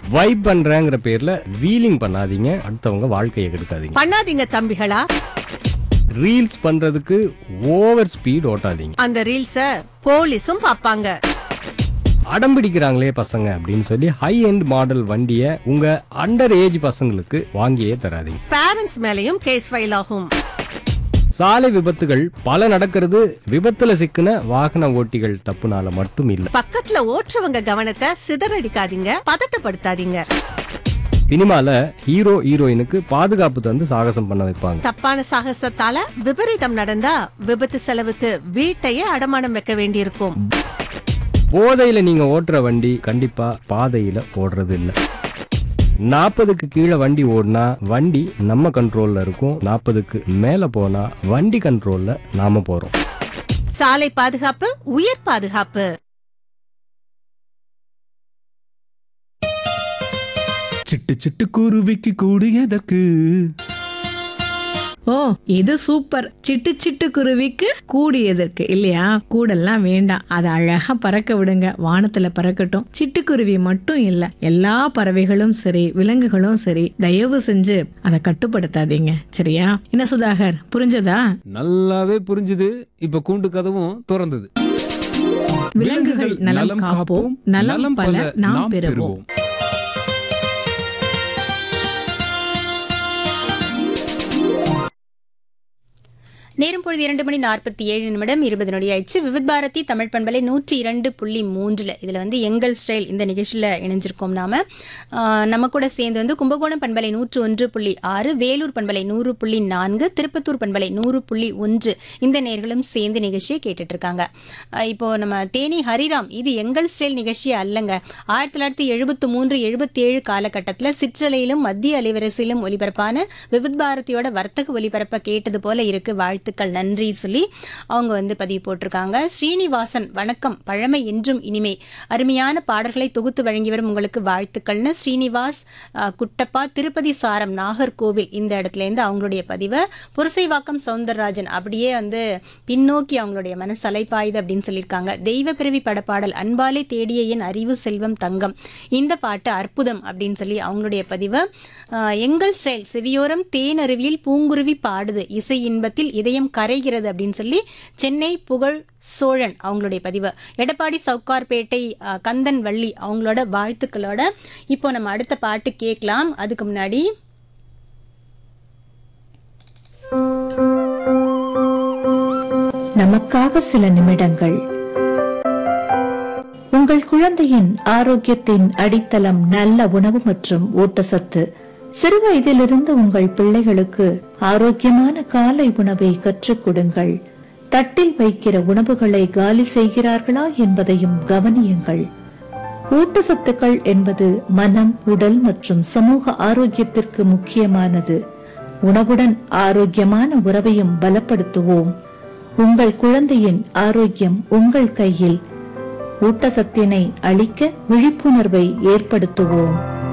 vibe பண்றேங்கிற பேர்ல wheeling பண்ணாதீங்க அடுத்தவங்க வாழ்க்கையை கெடுக்காதீங்க பண்ணாதீங்க தம்பிகளா ரீல்ஸ் பண்றதுக்கு ஓவர் ஸ்பீட் ஓட்டாதீங்க அந்த ரீல்ஸ போலீஸும் பாப்பாங்க அடம் பிடிக்கிறாங்களே பசங்க அப்படின்னு சொல்லி ஹை எண்ட் மாடல் வண்டியை உங்க அண்டர் ஏஜ் பசங்களுக்கு வாங்கியே தராதீங்க பேரண்ட்ஸ் மேலயும் கேஸ் ஃபைல் ஆகும் சாலை விபத்துகள் பல நடக்கிறது விபத்துல சிக்கின வாகன ஓட்டிகள் தப்புனால மட்டும் இல்ல பக்கத்துல ஓட்டுறவங்க கவனத்தை சிதறடிக்காதீங்க பதட்டப்படுத்தாதீங்க சினிமால ஹீரோ ஹீரோயினுக்கு பாதுகாப்பு தந்து சாகசம் பண்ண வைப்பாங்க தப்பான சாகசத்தால விபரீதம் நடந்தா விபத்து செலவுக்கு வீட்டையே அடமானம் வைக்க வேண்டியிருக்கும் போதையில நீங்க ஓட்டுற வண்டி கண்டிப்பா பாதையில ஓடுறது இல்ல நாற்பதுக்கு கீழே வண்டி ஓடினா வண்டி நம்ம கண்ட்ரோல்ல இருக்கும் நாற்பதுக்கு மேல போனா வண்டி கண்ட்ரோல்ல நாம போறோம் சாலை பாதுகாப்பு உயிர் பாதுகாப்பு சிட்டு சிட்டு குருவிக்கு கூடு எதற்கு ஓ இது சூப்பர் சிட்டு சிட்டு குருவிக்கு கூடு எதற்கு இல்லையா கூடெல்லாம் வேண்டாம் அதை அழகா பறக்க விடுங்க வானத்துல பறக்கட்டும் சிட்டுக்குருவி மட்டும் இல்ல எல்லா பறவைகளும் சரி விலங்குகளும் சரி தயவு செஞ்சு அதை கட்டுப்படுத்தாதீங்க சரியா என்ன சுதாகர் புரிஞ்சதா நல்லாவே புரிஞ்சுது இப்ப கூண்டு கதவும் திறந்தது விலங்குகள் நலம் காப்போம் நலம் பல நாம் பெறுவோம் நேரம் பொழுது இரண்டு மணி நாற்பத்தி ஏழு நிமிடம் இருபது நொடி ஆயிடுச்சு விவித் பாரதி தமிழ் பண்பலை நூற்றி இரண்டு புள்ளி மூன்றில் இதில் வந்து எங்கள் ஸ்டைல் இந்த நிகழ்ச்சியில் இணைஞ்சிருக்கோம் நாம ஆஹ், நம்ம கூட சேர்ந்து வந்து கும்பகோணம் பண்பலை நூற்று ஒன்று புள்ளி ஆறு வேலூர் பண்பலை நூறு புள்ளி நான்கு திருப்பத்தூர் பண்பலை நூறு புள்ளி ஒன்று இந்த நேர்களும் சேர்ந்து நிகழ்ச்சியை கேட்டுட்டு இருக்காங்க ஆஹ், இப்போ நம்ம தேனி ஹரிராம் இது எங்கள் ஸ்டைல் நிகழ்ச்சி அல்லங்க ஆயிரத்தி தொள்ளாயிரத்தி எழுபத்தி மூன்று எழுபத்தி ஏழு காலகட்டத்தில் சிற்றலையிலும் மத்திய அலைவரிசையிலும் ஒலிபரப்பான விவித் பாரதியோட வர்த்தக ஒலிபரப்பை கேட்டது போல இருக்கு வாழ்த்துக்கள் நன்றி சொல்லி அவங்க வந்து பதிவு போட்டிருக்காங்க ஸ்ரீனிவாசன் வணக்கம் பழமை என்றும் இனிமை அருமையான பாடல்களை தொகுத்து வழங்கி வரும் உங்களுக்கு வாழ்த்துக்கள்னு ஸ்ரீனிவாஸ் அஹ், குட்டப்பா திருப்பதி சாரம் நாகர்கோவில் இந்த இடத்துல இருந்து அவங்களுடைய பதிவை புரசைவாக்கம் சவுந்தரராஜன் அப்படியே வந்து பின்னோக்கி அவங்களுடைய மனசு அலைப்பாயுது அப்படின்னு சொல்லியிருக்காங்க தெய்வ பிறவி படப்பாடல் அன்பாலே தேடிய என் அறிவு செல்வம் தங்கம் இந்த பாட்டு அற்புதம் அப்படின்னு சொல்லி அவங்களுடைய பதிவு அஹ், எங்கள் ஸ்டைல் செவியோரம் தேனருவியில் பூங்குருவி பாடுது இசை இன்பத்தில் இதயம் கரைகிறது அப்படின்னு சொல்லி சென்னை புகழ் சோழன் அவங்களுடைய பதிவு எடப்பாடி சவுக்கார்பேட்டை அஹ், கந்தன் வள்ளி அவங்களோட வாழ்த்துக்களோட இப்போ நம்ம அடுத்த பாட்டு கேட்கலாம் அதுக்கு முன்னாடி நமக்காக சில நிமிடங்கள் உங்கள் குழந்தையின் ஆரோக்கியத்தின் அடித்தளம் நல்ல உணவு மற்றும் ஊட்டச்சத்து சிறுவயதிலிருந்து உங்கள் பிள்ளைகளுக்கு ஆரோக்கியமான காலை உணவை கற்றுக் கொடுங்கள் தட்டில் வைக்கிற உணவுகளை காலி செய்கிறார்களா என்பதையும் கவனியுங்கள் ஊட்டச்சத்துக்கள் என்பது மனம் உடல் மற்றும் சமூக ஆரோக்கியத்திற்கு முக்கியமானது உணவுடன் ஆரோக்கியமான உறவையும் பலப்படுத்துவோம் உங்கள் குழந்தையின் ஆரோக்கியம் உங்கள் கையில் ஊட்டச்சத்தினை அளிக்க விழிப்புணர்வை ஏற்படுத்துவோம்